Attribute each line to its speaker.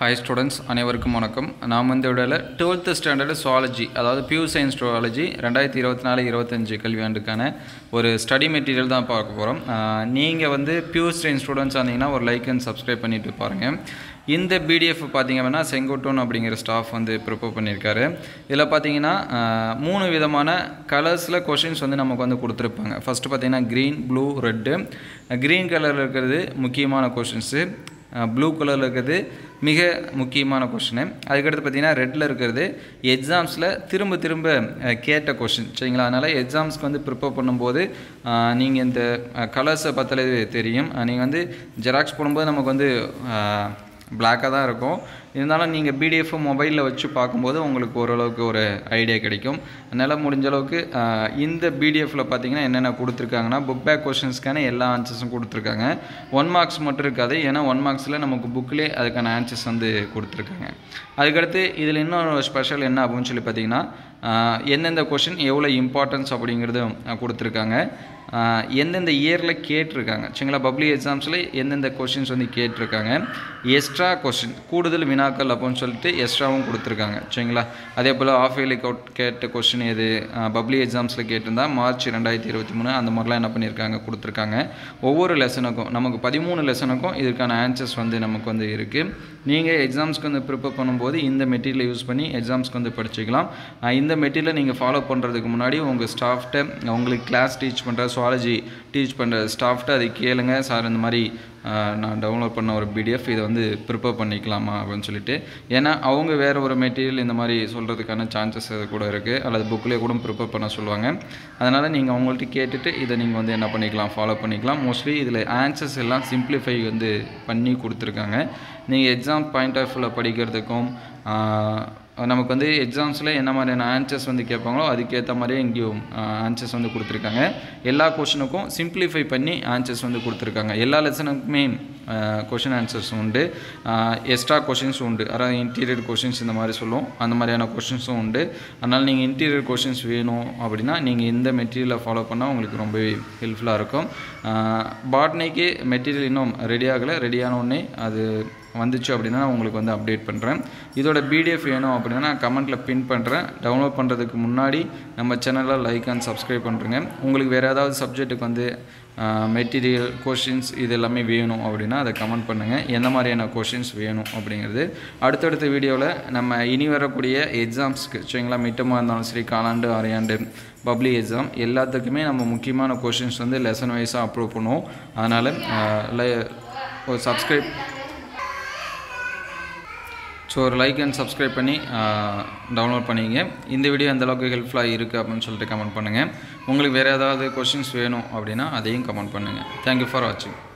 Speaker 1: hi students அனைவருக்கும் வணக்கம் நாம் இந்த விடையில் டுவெல்த்து ஸ்டாண்டர்டு சுவாலஜி அதாவது பியூ சயின்ஸ் சுவாலஜி ரெண்டாயிரத்தி இருபத்தி நாலு இருபத்தஞ்சு கல்வியாண்டுக்கான ஒரு ஸ்டடி மெட்டீரியல் தான் பார்க்க போகிறோம் நீங்கள் வந்து பியூ சயின்ஸ் ஸ்டூடெண்ட்ஸ் இருந்தீங்கன்னா ஒரு லைக் அண்ட் சப்ஸ்கிரைப் பண்ணிட்டு பாருங்கள் இந்த பிடிஎஃப் பார்த்தீங்க அப்படின்னா செங்கோட்டோன் அப்படிங்கிற ஸ்டாஃப் வந்து ப்ரிப்பேர் பண்ணியிருக்காரு இதில் பார்த்தீங்கன்னா ஆஹ், மூணு விதமான கலர்ஸில் கொஷின்ஸ் வந்து நமக்கு வந்து கொடுத்துருப்பாங்க ஃபஸ்ட்டு பார்த்தீங்கன்னா க்ரீன் ப்ளூ ரெட்டு க்ரீன் கலரில் இருக்கிறது முக்கியமான கொஷின்ஸு ப்ளூ கலரில் இருக்கிறது மிக முக்கியமான கொஷினு அதுக்கடுத்து பார்த்தீங்கன்னா ரெட்டில் இருக்கிறது எக்ஸாம்ஸில் திரும்ப திரும்ப அஹ், கேட்ட கொஷின் சரிங்களா அதனால் எக்ஸாம்ஸ்க்கு வந்து ப்ரிப்பேர் பண்ணும்போது நீங்கள் இந்த கலர்ஸை பார்த்தாலே தெரியும் நீங்கள் வந்து ஜெராக்ஸ் போடும்போது நமக்கு வந்து பிளாக்காக தான் இருக்கும் இருந்தாலும் நீங்கள் பிடிஎஃப் மொபைலில் வச்சு பார்க்கும்போது உங்களுக்கு ஓரளவுக்கு ஒரு ஐடியா கிடைக்கும் அதனால் முடிஞ்ச அளவுக்கு ஆஹ், இந்த பிடிஎஃப்பில் பார்த்தீங்கன்னா என்னென்ன கொடுத்துருக்காங்கன்னா புக் பேக் கொஷின்ஸ்க்கான எல்லா ஆன்சர்ஸும் கொடுத்துருக்காங்க ஒன் மார்க்ஸ் மட்டும் இருக்காது ஏன்னா ஒன் மார்க்ஸில் நமக்கு புக்கிலே அதுக்கான ஆன்சர்ஸ் வந்து கொடுத்துருக்காங்க அதுக்கடுத்து இதில் இன்னொரு ஸ்பெஷல் என்ன அப்படின்னு சொல்லி பார்த்தீங்கன்னா ஆஹ், எந்தெந்த கொஷின் எவ்வளோ இம்பார்ட்டன்ஸ் அப்படிங்கிறதும் ஆஹ், கொடுத்துருக்காங்க ஆஹ், எந்தெந்த இயரில் கேட்டிருக்காங்க சரிங்களா பப்ளிக் எக்ஸாம்ஸில் எந்தெந்த கொஷின்ஸ் வந்து கேட்டிருக்காங்க எக்ஸ்ட்ரா கொஷின் கூடுதல் வினாக்கள் அப்படின்னு சொல்லிட்டு எக்ஸ்ட்ராவும் கொடுத்துருக்காங்க சரிங்களா அதே போல் ஆஃப் இயர்லி கேட்ட கொஷின் எது பப்ளிக் எக்ஸாம்ஸில் கேட்டிருந்தா மார்ச் ரெண்டாயிரத்தி இருபத்தி மூணு அந்த மாதிரிலாம் என்ன பண்ணியிருக்காங்க கொடுத்துருக்காங்க ஒவ்வொரு லெசனுக்கும் நமக்கு பதிமூணு லெசனுக்கும் இதுக்கான ஆன்சர்ஸ் வந்து நமக்கு வந்து இருக்குது நீங்கள் எக்ஸாம்ஸ்க்கு வந்து ப்ரிப்பேர் பண்ணும்போது இந்த மெட்டீரியலை யூஸ் பண்ணி எக்ஸாம்ஸ்க்கு வந்து படிச்சுக்கலாம் ஆஹ் இந்த மெட்டீரியலை நீங்கள் ஃபாலோ பண்ணுறதுக்கு முன்னாடி உங்கள் ஸ்டாஃப்ட்ட உங்களுக்கு கிளாஸ் டீச் பண்ணுற சுவாலஜி டீச் பண்ணுற ஸ்டாஃப்ட்ட அதை கேளுங்க சார் இந்த மாதிரி ஆஹ் நான் டவுன்லோட் பண்ண ஒரு பிடிஎஃப் இதை வந்து ப்ரிப்பேர் பண்ணிக்கலாமா அப்படின்னு சொல்லிட்டு ஏன்னா அவங்க வேறு ஒரு மெட்டீரியல் இந்த மாதிரி சொல்கிறதுக்கான சான்சஸ் கூட இருக்குது அல்லது புக்லேயே கூட ப்ரிப்பேர் பண்ண சொல்லுவாங்க அதனால் நீங்கள் அவங்கள்ட்ட கேட்டுட்டு இதை நீங்கள் வந்து என்ன பண்ணிக்கலாம் ஃபாலோ பண்ணிக்கலாம் மோஸ்ட்லி இதில் ஆன்சர்ஸ் எல்லாம் சிம்பிளிஃபை வந்து பண்ணி கொடுத்துருக்காங்க நீங்கள் எக்ஸாம் பாயிண்ட் ஆஃப் வியூவில் படிக்கிறதுக்கும் ஆஹ், நமக்கு வந்து எக்ஸாம்ஸில் என்ன மாதிரியான ஆன்சர்ஸ் வந்து கேட்பாங்களோ அதுக்கேற்ற மாதிரியே இங்கேயும் ஆன்சர்ஸ் வந்து கொடுத்துருக்காங்க எல்லா கொஷினுக்கும் சிம்பிளிஃபை பண்ணி ஆன்சர்ஸ் வந்து கொடுத்துருக்காங்க எல்லா லெசனுக்குமே கொஷின் ஆன்சர்ஸ் உண்டு எக்ஸ்ட்ரா கொஷின்ஸ் உண்டு அதாவது இன்டீரியர் கொஷின்ஸ் இந்த மாதிரி சொல்லுவோம் அந்த மாதிரியான கொஷின்ஸும் உண்டு அதனால் நீங்கள் இன்டீரியர் கொஷின்ஸ் வேணும் அப்படின்னா நீங்கள் இந்த மெட்டீரியலை ஃபாலோ பண்ணால் உங்களுக்கு ரொம்பவே ஹெல்ப்ஃபுல்லாக இருக்கும் பாட்னிக்கு மெட்டீரியல் இன்னும் ரெடி ஆகலை ரெடியான உடனே அது வந்துச்சு அப்படின்னா நான் உங்களுக்கு வந்து அப்டேட் பண்ணுறேன் இதோட பிடிஎஃப் வேணும் அப்படின்னா நான் கமெண்ட்டில் பின் பண்ணுறேன் டவுன்லோட் பண்ணுறதுக்கு முன்னாடி நம்ம சேனலில் லைக் அண்ட் சப்ஸ்கிரைப் பண்ணுறேங்க உங்களுக்கு வேறு ஏதாவது சப்ஜெக்ட்டுக்கு வந்து மெட்டீரியல் கொஷின்ஸ் இது எல்லாமே வேணும் அப்படின்னா அதை கமெண்ட் பண்ணுங்கள் எந்த மாதிரியான கொஷின்ஸ் வேணும் அப்படிங்கிறது அடுத்தடுத்த வீடியோவில் நம்ம இனி வரக்கூடிய எக்ஸாம்ஸ்க்கு சரிங்களா மிட்டமாக இருந்தாலும் சரி காலாண்டு அரையாண்டு பப்ளிக் எக்ஸாம் எல்லாத்துக்குமே நம்ம முக்கியமான கொஷின்ஸ் வந்து லெசன் வைஸாக அப்ரூவ் பண்ணுவோம் அதனால் ஒரு சப்ஸ்கிரைப் ஸோ ஒரு லைக் அண்ட் சப்ஸ்கிரைப் பண்ணி டவுன்லோட் பண்ணிங்க இந்த வீடியோ எந்த அளவுக்கு ஹெல்ப்ஃபுல்லாக இருக்குது அப்படின்னு சொல்லிட்டு கமெண்ட் பண்ணுங்கள் உங்களுக்கு வேறு ஏதாவது கொஷின்ஸ் வேணும் அப்படின்னா அதையும் கமெண்ட் பண்ணுங்கள் தேங்க்யூ ஃபார் வாட்சிங்